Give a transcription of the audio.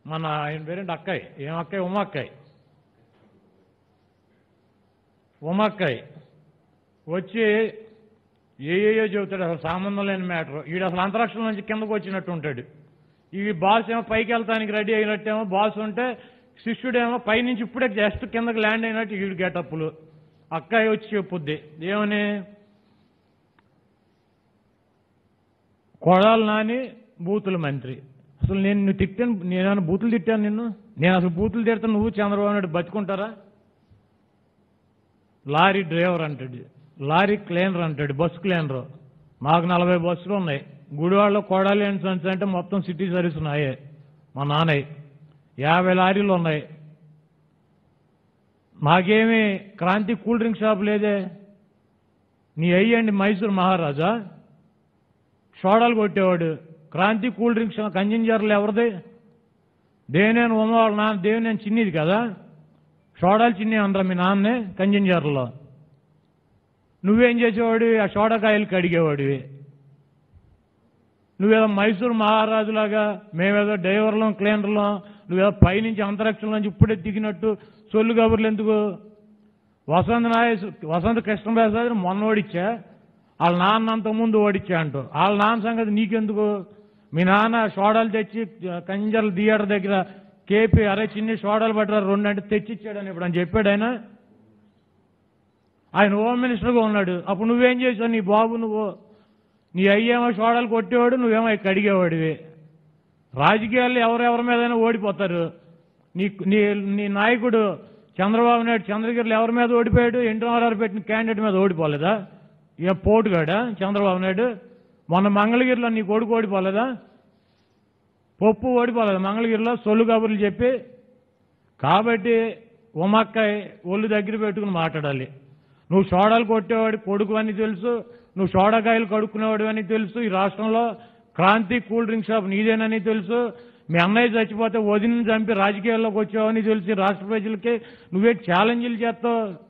మన ఆయన పేరేంటి అక్కయ్య ఏం అక్కయ్య ఉమాక్కయ్య ఉమాక్కయ్య వచ్చి ఏ ఏయో చెబుతాడు అసలు సంబంధం లేని మ్యాటర్ ఈడు అసలు అంతరిక్షం నుంచి కిందకు వచ్చినట్టు ఉంటాడు ఈ బాస్ ఏమో పైకి వెళ్తానికి రెడీ అయినట్టేమో బాస్ ఉంటే శిష్యుడేమో పైనుంచి ఇప్పుడే జస్ట్ కిందకి ల్యాండ్ అయినట్టు ఈడు గెటప్పులు అక్కయ్య వచ్చి చెప్పుద్ది ఏమని కొడాలి నాని బూతుల మంత్రి అసలు నేను నువ్వు తిట్టాను నేను బూతులు తిట్టాను నిన్ను నేను అసలు బూతులు తిడతాను నువ్వు చంద్రబాబు నాయుడు బతుకుంటారా లారీ డ్రైవర్ అంటాడు లారీ క్లీనర్ అంటాడు బస్సు క్లీనర్ మాకు నలభై బస్సులు ఉన్నాయి గుడివాడలో కొడాలి అండ్ సన్స్ అంటే మొత్తం సిటీ సర్వీస్ ఉన్నాయే మా నాన్నయ్య యాభై లారీలు ఉన్నాయి మాకేమి క్రాంతి కూల్ డ్రింక్ షాప్ లేదే నీ అయ్యండి మైసూర్ మహారాజా సోడాలు కొట్టేవాడు క్రాంతి కూల్ డ్రింక్స్ కంజంజర్లు ఎవరిది దేవినేని ఉమ్మవాళ్ళ నాన్న దేవినేని చిన్నిది కదా సోడాలు చిన్ని అనరా మీ నాన్నే కంజంజర్లో నువ్వేం చేసేవాడివి ఆ సోడకాయలు కడిగేవాడివి నువ్వేదో మైసూర్ మహారాజులాగా మేమేదో డ్రైవర్లం క్లీనర్లం నువ్వేదో పైనుంచి అంతరిక్షం నుంచి ఇప్పుడే దిగినట్టు సొల్లు కబుర్లు ఎందుకు వసంత నాయస్ వసంత కృష్ణప్రసాద్ మొన్న ఓడిచ్చా వాళ్ళ నాన్న అంత ముందు ఓడిచ్చా అంటూ వాళ్ళ నాన్న సంగతి నీకెందుకు మీ నాన్న సోడాలు తెచ్చి కంజర్ల థియేటర్ దగ్గర కేపీ అరే చిన్ని సోడాలు పట్టరా రెండు అంటే తెచ్చిచ్చాడని ఇప్పుడు అని చెప్పాడు ఆయన ఆయన హోమ్ మినిస్టర్గా ఉన్నాడు అప్పుడు నువ్వేం చేసావు నీ బాబు నువ్వు నీ అయ్యేమో సోడాలు కొట్టేవాడు నువ్వేమో ఇక్కడ అడిగేవాడివి రాజకీయాల్లో ఎవరెవరి మీదైనా ఓడిపోతారు నీ నీ నీ నాయకుడు చంద్రబాబు నాయుడు చంద్రగిరిలో ఎవరి మీద ఓడిపోయాడు ఎన్టీ రామారావు పెట్టిన క్యాండిడేట్ మీద ఓడిపోలేదా ఇక పోటుగాడా చంద్రబాబు నాయుడు మొన్న మంగళగిరిలో నీ కొడుకు ఓడిపోలేదా పప్పు ఓడిపోలేదు మంగళగిరిలో సొల్లు కబుర్లు చెప్పి కాబట్టి ఉమక్కాయ ఒళ్ళు దగ్గర పెట్టుకుని మాట్లాడాలి నువ్వు సోడాలు కొట్టేవాడి కొడుకు అని తెలుసు నువ్వు సోడాకాయలు కడుక్కునేవాడు అని తెలుసు ఈ రాష్ట్రంలో క్రాంతి కూల్ డ్రింక్ షాప్ నీదేనని తెలుసు మీ అన్నయ్య చచ్చిపోతే వదిన చంపి రాజకీయాల్లోకి వచ్చావని తెలిసి రాష్ట్ర ప్రజలకి నువ్వే ఛాలెంజ్లు చేస్తావు